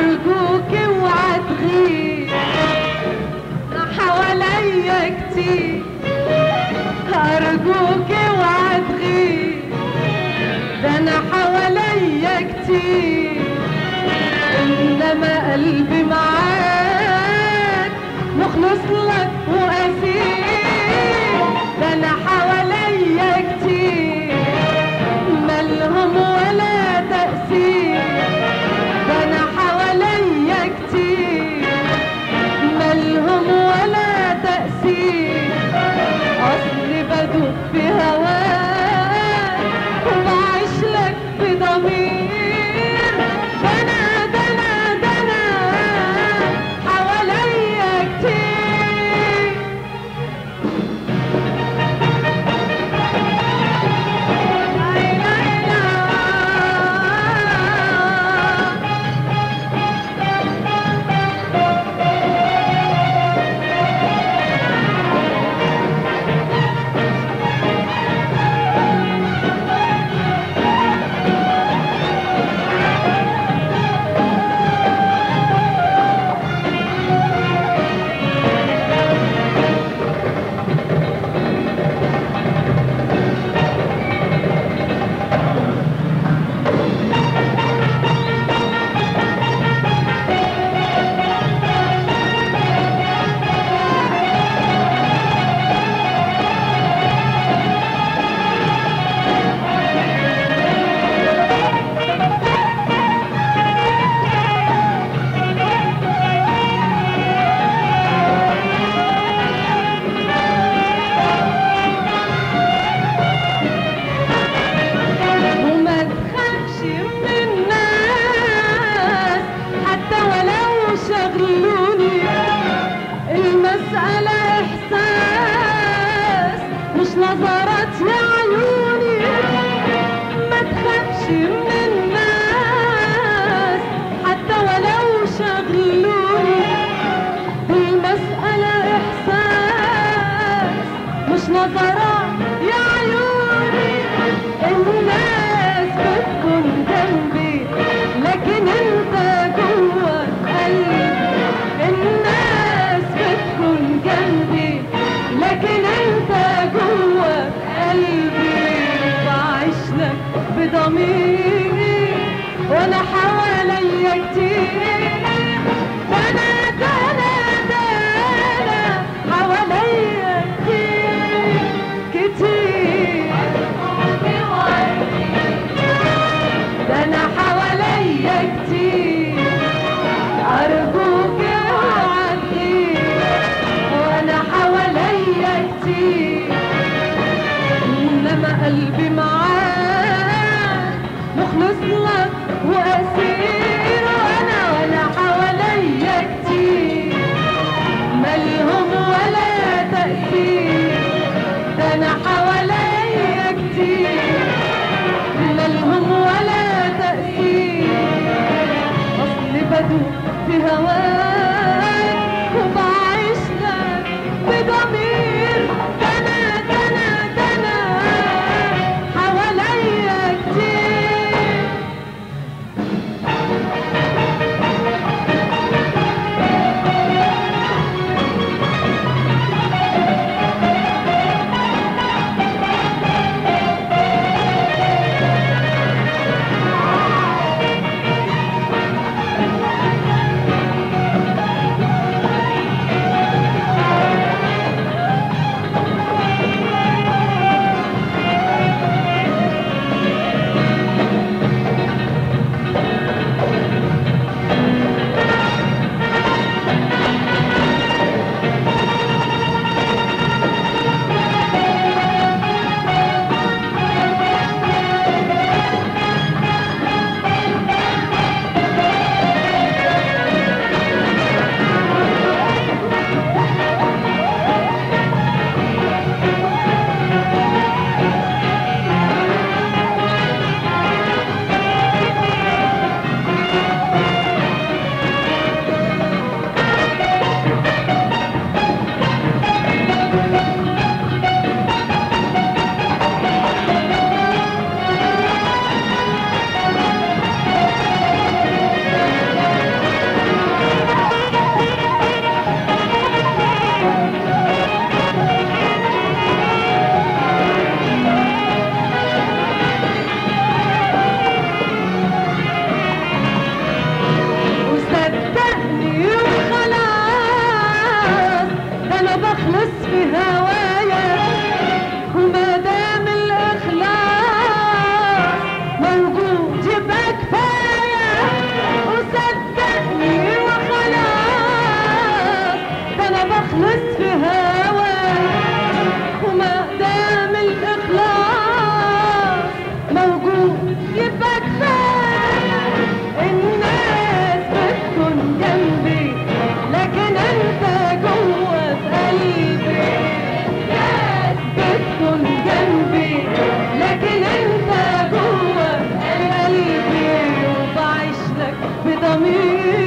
أرجوك اوعى تغيب حواليا كتير أرجوك اوعى تغيب ده أنا حواليا كتير إنما قلبي معاك مخلص لك وأسير ده أنا حواليا كتير مالهم ولا تأثير ده أنا حواليا كتير مالهم ولا تأثير أصلي بدوب في هواك وبعيش لك بضمير ده أنا ده أنا ده أنا حواليا كتير لا لا لا وما تخافش من الناس حتى ولو شغلوني المسألة إحساس مش نظرات يا عيوني ما تخافش من الناس حتى ولو شغلوني المسألة إحساس مش نظرات يا عيوني الناس بتكون جنبي لكن انت جوه قلبي الناس بتكون جنبي لكن انت جوه قلبي بعيش لك بضميري وانا حواليا كتير وانا ده انا ده انا حواليا كتير كتير ده انا حواليا كتير ارجوك اوعى تغيب وانا حواليا كتير انما قلبي معاك مخلص لك واسير وانا وانا حواليا كتير مالهم ولا تأثير ده انا حواليا كتير مالهم ولا تأثير أصلي بدوب في هواك وبعيش لك بضمير ده أنا ده أنا ده أنا حواليا كتير بضميري